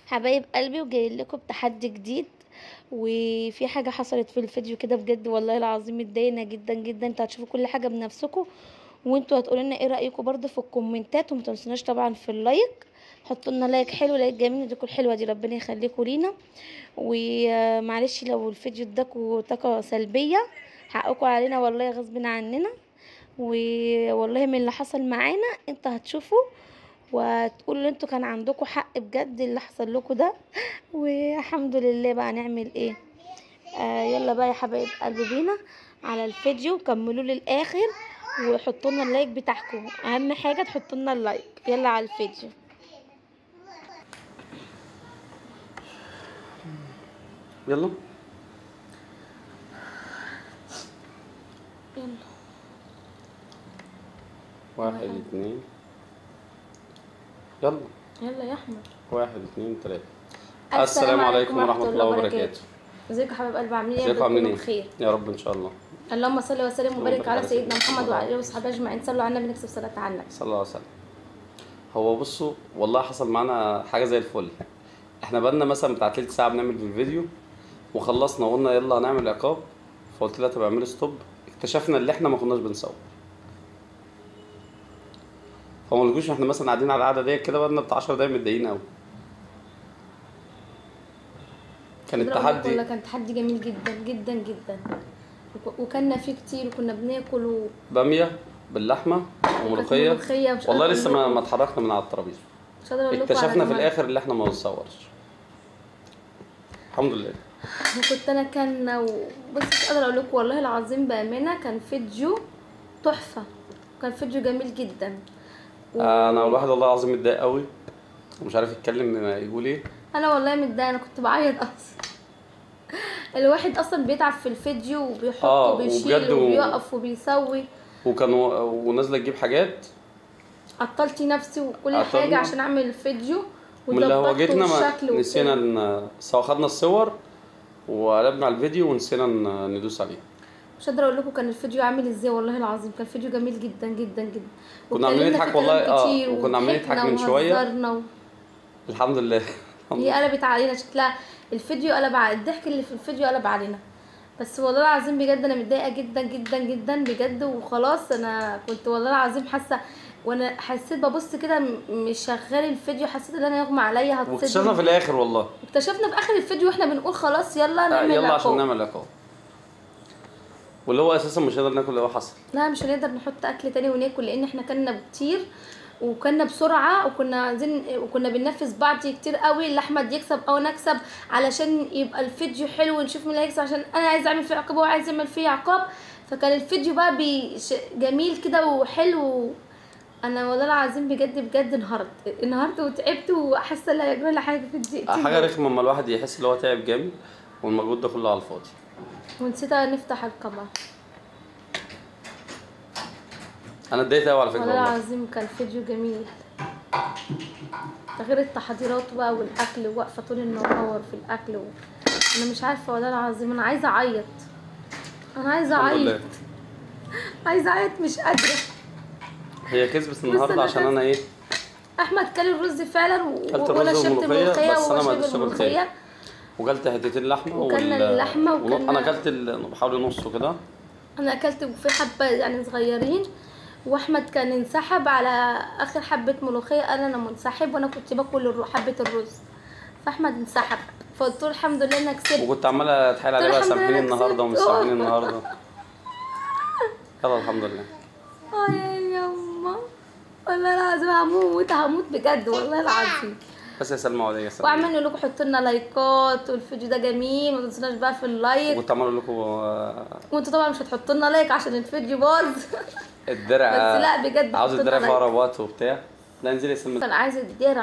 حبايب قلبي وجاي لكم بتحدي جديد وفي حاجه حصلت في الفيديو كده بجد والله العظيم اتضايقنا جدا جدا انتوا هتشوفوا كل حاجه بنفسكم وانتوا هتقولوا لنا ايه رايكم برضه في الكومنتات وما تنسوناش طبعا في اللايك حطوا لنا لايك حلو لايك جميل ديكوا الحلوه دي ربنا يخليكم لينا ومعلش لو الفيديو اداكوا طاقه سلبيه حقكم علينا والله غصب عننا والله من اللي حصل معانا انت هتشوفوا وتقولوا انتوا كان عندكم حق بجد اللي حصل لكم ده والحمد لله بقى نعمل ايه آه يلا بقى يا حبايب قلبي بينا على الفيديو كملوا للاخر وحطوا لنا اللايك بتاعكم اهم حاجه تحطوا لنا اللايك يلا على الفيديو يلا يلا واحد اتنين يلا يلا يا احمد واحد اتنين تلاتة السلام عليكم ورحمة الله وبركاته ازيكم يا حبايب قلبي عاملين ايه ازيكم عاملين بخير ايه يا رب ان شاء الله اللهم صل وسلم وبارك وبارك على على سيدنا سيدنا محمد محمد. وعلى اله وصحبه اجمعين صلوا على النبي نكسب صلاه على النبي صلى الله عليه وسلم هو بصوا والله حصل معانا حاجة زي الفل احنا بقالنا مثلا بتاع تلت ساعة بنعمل في الفيديو وخلصنا وقلنا يلا هنعمل عقاب فقلت لها طب اعملي ستوب اكتشفنا اللي احنا ما كناش بنصور فما لقوش احنا مثلا قاعدين على القعدة ديت كده بقالنا بتاع 10 دقايق متضايقين قوي كان أقول لك والله التحدي كان تحدي جميل جدا جدا جدا وك- وكلنا فيه كتير وكنا بناكل و... بامية باللحمة وملوخية ملوخية مش والله قادرة لسه أقول ما لكم. ما اتحركنا من على الترابيزة مش قادره اقول لكم على اكتشفنا في جمال. الاخر اللي احنا ما بنصورش الحمد لله وكنت انا كان و... بس مش قادره اقول لكم والله العظيم بامانه كان فيديو تحفه كان فيديو جميل جدا و... انا الواحد والله العظيم متضايق قوي ومش عارف يتكلم يقول ايه انا والله متضايقه انا كنت بعيط اصلا الواحد اصلا بيتعب في الفيديو وبيحط آه، وبيشيل وبجد و- وبيقف وبيسوي وكان و- ونازله تجيب حاجات عطلت نفسي وكل عطلنا. حاجه عشان اعمل الفيديو من اللي هو وظبطته جيتنا ما والشكل نسينا وكده. ان سواء خدنا الصور وقلبنا على الفيديو ونسينا ن- ندوس عليه مش قادره اقول لكم كان الفيديو عامل ازاي والله العظيم كان فيديو جميل جدا جدا جدا كنا عاملين واتكلمنا نضحك في والله، كلام آه، كتير وكنا عاملين نضحك وضحكنا من شوية. وهزرنا و... الحمد لله الحمد هي لله. قلبت علينا شكلها الفيديو قلب على الضحك اللي في الفيديو قلب علينا بس والله العظيم بجد انا متضايقه جدا جدا جدا بجد وخلاص انا كنت والله العظيم حاسه وانا حسيت ببص كده م- مش شغال الفيديو حسيت ان انا يغمى عليا واكتشفنا في هتصدم الاخر والله اكتشفنا في اخر الفيديو واحنا بنقول خلاص يلا آه، نعمل يلا عشان عقاب. نعمل عقاب واللي هو اساسا مش هنقدر ناكل اللي هو حصل لا مش هنقدر نحط اكل تاني وناكل لان احنا كنا كتير وكنا بسرعه وكنا عايزين وكنا بننفذ بعض كتير قوي اللي احمد يكسب او نكسب علشان يبقى الفيديو حلو ونشوف مين اللي هيكسب عشان انا عايز اعمل فيه عقاب وهو عايز يعمل فيه عقاب فكان الفيديو بقى بيش جميل كده وحلو انا والله العظيم بجد بجد انهارت انهارت وتعبت وحاسه ان هيجرى لي حاجه في الدقيقتين حاجه دول. رخمه لما الواحد يحس ان هو تعب جامد والمجهود ده كله على الفاضي ونسيت نفتح الكاميرا انا اتضايقت قوي على فكره والله والله العظيم كان فيديو جميل ده غير التحضيرات بقى والاكل واقفه طول النهار في الاكل و... انا مش عارفه والله العظيم انا عايزه اعيط انا عايزه الحمد اعيط لله عايزه اعيط مش قادره هي كسبت النهارده أنا عشان انا ايه احمد كل الرز فعلا و... كلت وانا الرز شربت والملوخية، الملوخيه بس أنا وهو ما شرب قدرتش آكل تاني. الملوخيه وكلت حتتين لحمه وكلنا اللحمة ون- وكلنا- انا اكلت ال... بحاول نصه كده انا اكلت في حبه يعني صغيرين واحمد كان انسحب على اخر حبه ملوخيه قال انا منسحب وانا كنت باكل الر- حبه الرز فاحمد انسحب فقلت له الحمد لله انك كسبت وكنت عماله اتحايل عليه قلت بقى له الحمد سامحيني لله النهارده ومش كسبت. سامحيني النهارده يلا الحمد لله اه يا يما والله العظيم هموت هموت بجد والله العظيم بس يا سلمى ودي يا سلمى واعملوا لكم حطوا لنا لايكات والفيديو ده جميل ما تنسوناش بقى في اللايك وكنت عمال اقول لكم آه، وانتوا طبعا مش هتحطوا لنا لايك عشان الفيديو باظ الدرع بس لا بجد عاوز حطوا الدرع لنا في اقرب وقت وبتاع لا انزلي يا سلمى كان عايز الدرع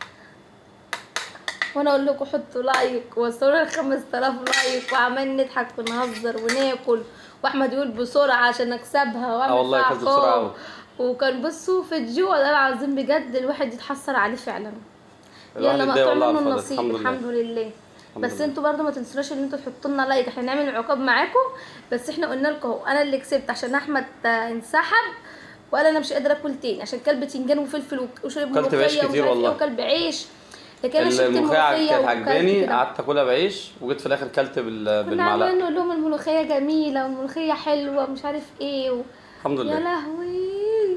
وانا اقول لكم حطوا لايك وصلوا لنا 5000 لايك وعمال نضحك ونهزر وناكل واحمد يقول بسرعه عشان اكسبها واعمل آه والله فيها كانت بسرعة عقاب. أوي. وكان بصوا فيديو والله العظيم بجد الواحد يتحسر عليه فعلا الواحد يلا اتضايق مقطوع والله على منه الفاضي. النصيب الحمد لله. الحمد لله الحمد بس لله. انتوا برضو ما تنسوناش ان انتوا تحطوا لنا لايك احنا هنعمل عقاب معاكم بس احنا قلنا لكم اهو انا اللي كسبت عشان احمد آه، انسحب وقال انا مش قادره اكل تاني عشان كلب بتنجان وفلفل وك- وشرب كلت بعيش ملوخية كتير ومش عارف ايه والله. وكلب عيش لكن انا شلت الملوخيه الملوخيه كانت وكلت عجباني كده. قعدت اكلها بعيش وجيت في الاخر كلت بال... كنا بالمعلقه عمالين نقول لهم الملوخيه جميله والملوخيه حلوه ومش عارف ايه و... الحمد يا لله لهوي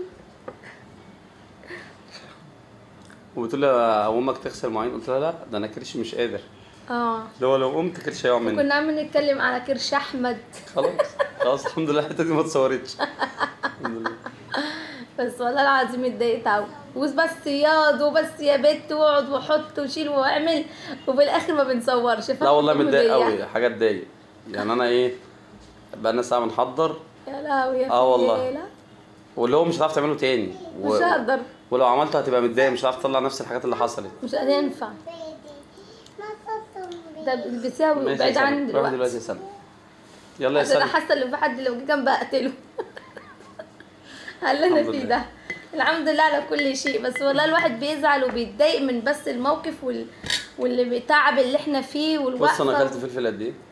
وبتقول لي يا امك تغسل مواعين قلت لها لا ده انا كرشي مش قادر اه اللي هو لو قمت كرشي هيقع مني كنا عاملين نتكلم على كرش احمد خلاص خلاص الحمد لله الحته دي ما اتصورتش الحمد لله بس والله العظيم اتضايقت قوي وبس ياض وبس يا بت واقعد وحط وشيل واعمل وفي الاخر ما بنصورش لا والله فاكر متضايق مضيع. قوي حاجه تضايق يعني انا ايه بقالنا ساعه بنحضر يا لهوي يا آه والله. فيلا. واللي هو مش هتعرف تعمله تاني و... مش هقدر ولو عملته هتبقى متضايق مش هتعرف تطلع نفس الحاجات اللي حصلت مش هينفع ده بيساوي ماشي بعيد يا عني سلمى روح دلوقتي دلوقتي يا سلمى يلا يا عشان انا سلمى حاسه ان في حد لو جه جنبي اقتله اللي انا الحمد فيه لله. ده الحمد لله على كل شيء بس والله الواحد بيزعل وبيتضايق من بس الموقف وال... واللي بيتعب اللي احنا فيه بص والوقفه انا اكلت فلفل قد ايه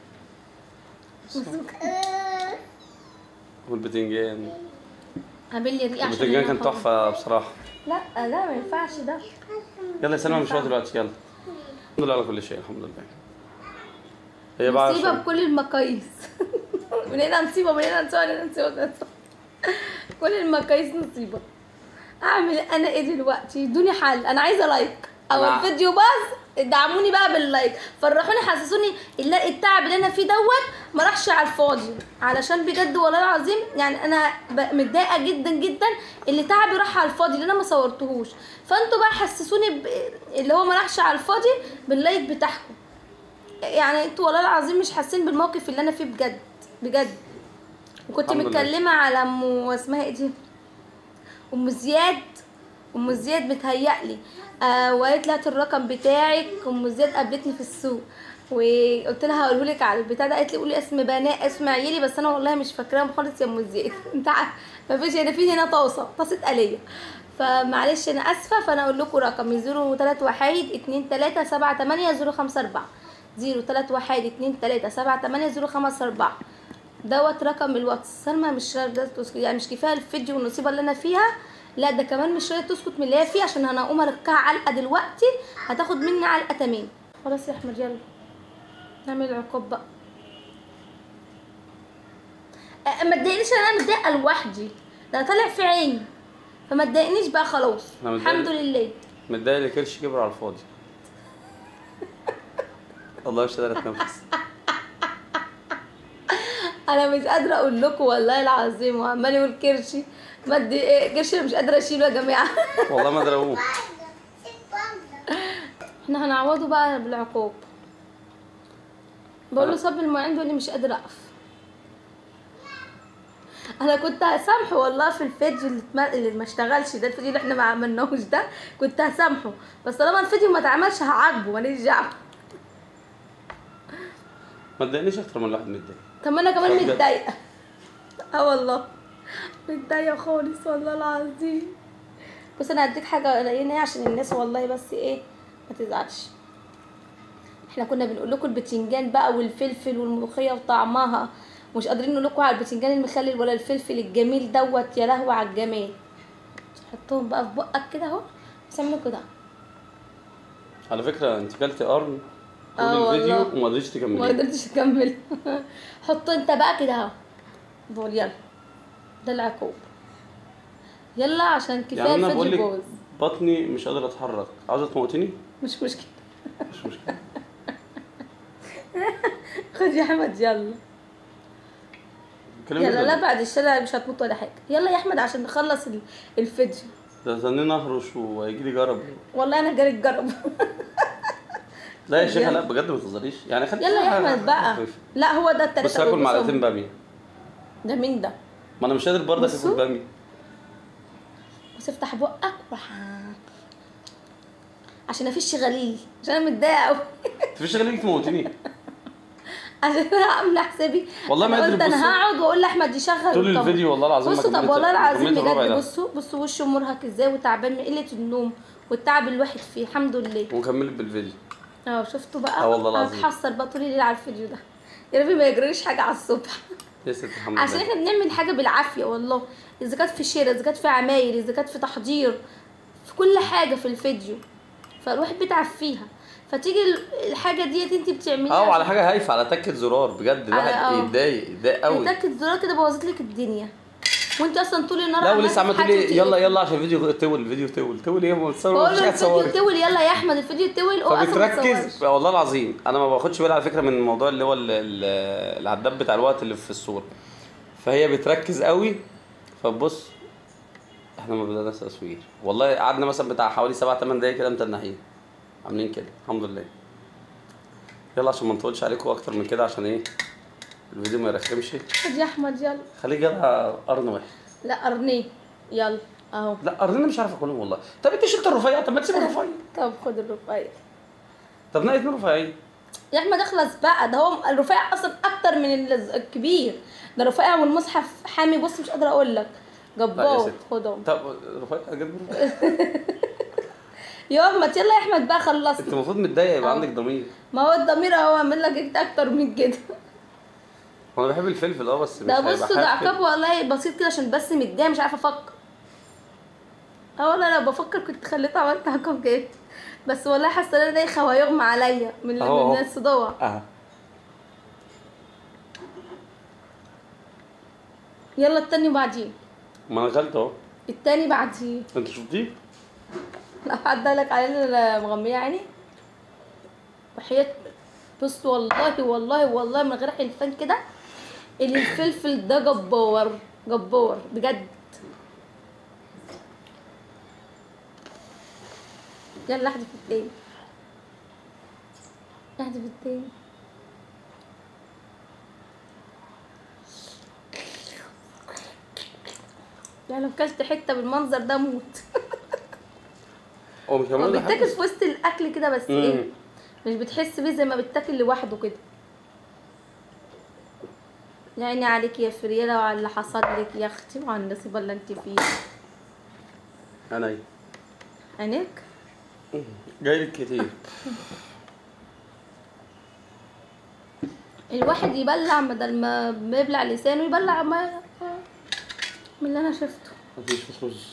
والبتنجان عامل لي ريقه عشان البتنجان كان أنا خلاص. تحفه بصراحه لا لا ما ينفعش ده يلا يا سلمى مش وقت دلوقتي يلا الحمد لله على كل شيء الحمد لله هي بقى مصيبه عشان بكل المقاييس من هنا نصيبه من هنا نصيبه من هنا نصيبه من هنا نصيبة. كل المقاييس نصيبه اعمل انا ايه دلوقتي ادوني حل انا عايزه لايك او أنا- الفيديو باظ دعموني بقى باللايك فرحوني حسسوني الل- التعب اللي انا فيه دوت ما راحش على الفاضي علشان بجد والله العظيم يعني انا ب- متضايقه جدا جدا اللي تعبي راح على الفاضي اللي انا ما صورتهوش فانتوا بقى حسسوني ب... اللي هو ما راحش على الفاضي باللايك بتاعكم يعني انتوا والله العظيم مش حاسين بالموقف اللي انا فيه بجد بجد وكنت الحمد لله. متكلمه على ام اسمها ايه دي ام زياد ام زياد بتهيألي آه وقالت لها هات الرقم بتاعك ام زياد قابلتني في السوق وقلت لها هقوله لك على البتاع ده قالت لي قولي اسم بناء اسم عيالي بس انا والله مش فاكراهم خالص يا ام زياد انت عارف مفيش هنا في هنا طاسه طاسه آلية فمعلش انا اسفه فانا اقول لكم رقمي 03 وحيد 2 3 7 8 0 4 03 وحيد 2 3 7 8 0 4 دوت رقم الواتس سلمى مش راضيه تسكت يعني مش كفايه الفيديو والنصيبه اللي انا فيها لا ده كمان مش راضيه تسكت من اللي هي فيه عشان انا اقوم اركها علقه دلوقتي هتاخد مني علقه تمام خلاص يا احمد يلا نعمل العقاب بقى أه، ما تضايقنيش إن انا متضايقه لوحدي ده أنا طالع في عيني فما تضايقنيش بقى خلاص أنا متضايق. الحمد لله متضايق اللي كرش كبر على الفاضي والله مش قادر اتنفس انا مش قادره اقول لكم والله العظيم وعمال يقول كرشي مدي إيه، كرشي مش قادره اشيله يا جماعه والله ما ادري اقوم احنا هنعوضه بقى بالعقاب بقول له أنا- صب المواعين بيقول لي مش قادر اقف انا كنت هسامحه والله في الفيديو اللي ما, اللي ما اشتغلش ده الفيديو اللي احنا ما عملناهوش ده كنت هسامحه بس طالما الفيديو ما اتعملش هعاقبه ماليش دعوه ما تضايقنيش اكتر من الواحد متضايق طب ما انا كمان بجد. متضايقه اه والله متضايقه خالص والله العظيم بس انا هديك حاجه قليله إيه عشان الناس والله بس ايه ما تزعلش احنا كنا بنقول لكم البتنجان بقى والفلفل والملوخيه وطعمها مش قادرين نقول لكم على البتنجان المخلل ولا الفلفل الجميل دوت يا لهوي على الجمال تحطهم بقى في بقك كده اهو بتعملوا كده على فكره انت كلتي قرن طول آه الفيديو والله. وما قدرتش ما تكمليه قدرتش اكمل حط انت بقى كده اهو بقول يلا ده العقاب يلا عشان كفايه يعني انا بقول الفيديو لك باظ بطني مش قادر اتحرك عاوزه تموتني مش مشكله مش مشكله خد يا احمد يلا كلام يلا جدا. لا بعد الشارع مش هتموت ولا حاجه يلا يا احمد عشان نخلص ال- الفيديو ده ثانيين اهرش وهيجي لي جرب والله انا جاري تجرب لا يا شيخه يلا. لا بجد ما تهزريش يعني خدت يلا يا حاجة احمد بقى خفيفة. لا هو ده التلاته بس هاكل دول، معلقتين هم. باميه ده مين ده ما انا مش قادر برضه بصوا. اكل باميه بس افتح بقك وراح عشان مفيش غليل عشان انا متضايقه قوي انت مش خليك تموتني عشان انا عامله حسابي والله ما أنا قادر قلت انا بصوا. هقعد واقول لاحمد يشغل طول ويطبق. الفيديو والله العظيم ما بصوا طب كملت- والله ما العظيم كملت الربع بجد ده. بصوا بصوا وشه مرهق ازاي وتعبان من قله النوم والتعب الواحد فيه الحمد لله وكملت بالفيديو اه شفتوا بقى آه والله العظيم. هتحسر بقى طول الليل على الفيديو ده يا ربي ما يجريش حاجه على الصبح يا ست الحمد عشان لله احنا بنعمل حاجه بالعافيه والله اذا كانت في شراء اذا كانت في عمايل اذا كانت في تحضير في كل حاجه في الفيديو فالواحد بيتعب فيها فتيجي ال- الحاجه ديت انت بتعمليها اه وعلى حاجه هايفه على تكه زرار بجد الواحد اه. يتضايق يتضايق قوي تكت زرار كده بوظت لك الدنيا وانت اصلا طول النهار لا عمالة ولسه عمال تقول تحكي لي يلا وتقفل. يلا عشان الفيديو طول الفيديو طول طول ايه ما تصور بقول مفيش له حاجه الفيديو تصور طول يلا يا احمد الفيديو طول هو اصلا ما فبتركز تصورش. والله العظيم انا ما باخدش بالي على فكره من الموضوع اللي هو ال- ال- العداد بتاع الوقت اللي في الصوره فهي بتركز قوي فبص احنا ما بدأنا تصوير والله قعدنا مثلا بتاع حوالي سبع ثمان دقايق كده متنحين عاملين كده الحمد لله يلا عشان ما نطولش عليكم اكتر من كده عشان ايه الفيديو ما يرخمش خد يا احمد يلا خليه جابها قرن واحد لا قرنيه يلا اهو لا قرنين مش عارف اكلهم والله طب انت شلت الرفيع طب ما تسيب الرفيع طب خد الرفيع طب نقي اتنين رفيعين يا احمد اخلص بقى ده هو الرفيع اصلا اكتر من الز- الكبير ده الرفيع والمصحف حامي بص مش قادره اقول لك لا يا جبار ست. خدهم طب رفيع جاب رفيع يا احمد يلا يا احمد بقى خلصت انت المفروض متضايق يبقى اه. عندك ضمير ما هو الضمير اهو اعمل لك انت اكتر من كده هو انا بحب الفلفل اه بس مش ده هيبقى بص ده حاف كده. عقاب والله بسيط كده عشان بس متضايق مش عارفه افكر اه والله لو بفكر كنت خليت عملت عقاب جامد بس والله حاسه ان انا دايخه وهيغمى عليا من اهو اهو. من الصداع اه يلا التاني بعدين ما انا غلط اهو التاني بعدين انت شفتيه؟ لو حد قالك علينا مغمية عيني وحياة بص والله والله والله من غير حلفان كده ان الفلفل ده جبار جبار بجد يلا احذف التاني احذف التاني يعني لو كلت حته بالمنظر ده موت هو مش هو هيعمل بيتاكل في وسط الاكل كده بس مم. ايه مش بتحس بيه زي ما بيتاكل لوحده كده يا عيني عليك يا فريالة وعلى اللي حصل لك يا اختي وعلى النصيبة اللي انت فيه انا ايه عينيك جاي لك كتير الواحد يبلع بدل ما بيبلع لسانه يبلع ما من اللي انا شفته مفيش رز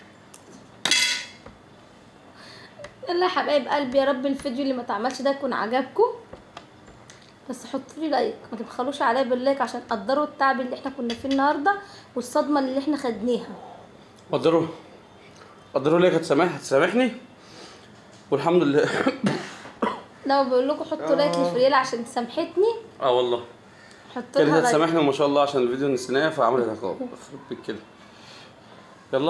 يلا يا حبايب قلبي يا رب الفيديو اللي ما اتعملش ده يكون عجبكم بس حطوا لي لايك ما تبخلوش عليا باللايك عشان تقدروا التعب اللي احنا كنا فيه النهارده والصدمه اللي احنا خدناها قدروا قدروا ليه هتسامح هتسامحني والحمد لله لو بقول لكم حطوا لايك لفريالة عشان سامحتني اه والله حطوا كانت لها لايك هتسامحني وما شاء الله عشان الفيديو نسيناه فعملت عقاب يخرب بيك كده يلا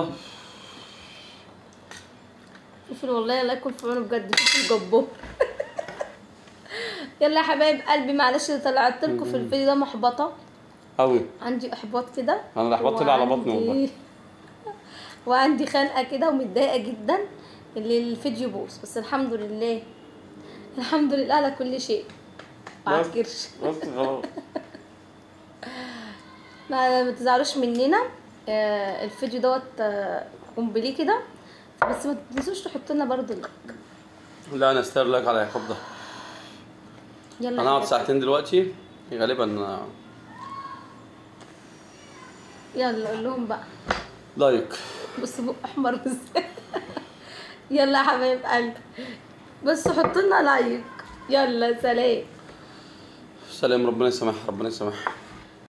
فلفل والله الله يكون في عونه بجد فلفل جبار يلا يا حبايب قلبي معلش اللي طلعت لكم في الفيديو ده محبطه قوي عندي احباط كده أنا اللي أحبطت لي على بطني وعندي- والله. وعندي خنقه كده ومتضايقه جدا اللي الفيديو بوظ بس الحمد لله الحمد لله على كل شيء ما بس. عكرش بس خلاص ما ما تزعلوش مننا آه، الفيديو دوت آه، قنبليه كده بس ما تنسوش تحطوا لنا برضو لايك لا انا استاهل لك على العقاب ده يلا انا يا هقعد حبايب. ساعتين دلوقتي غالبا آه، يلا قول لهم بقى لايك بص بق احمر ازاي يلا يا حبايب قلبي بس حطوا لنا لايك يلا سلام سلام ربنا يسامح ربنا يسامح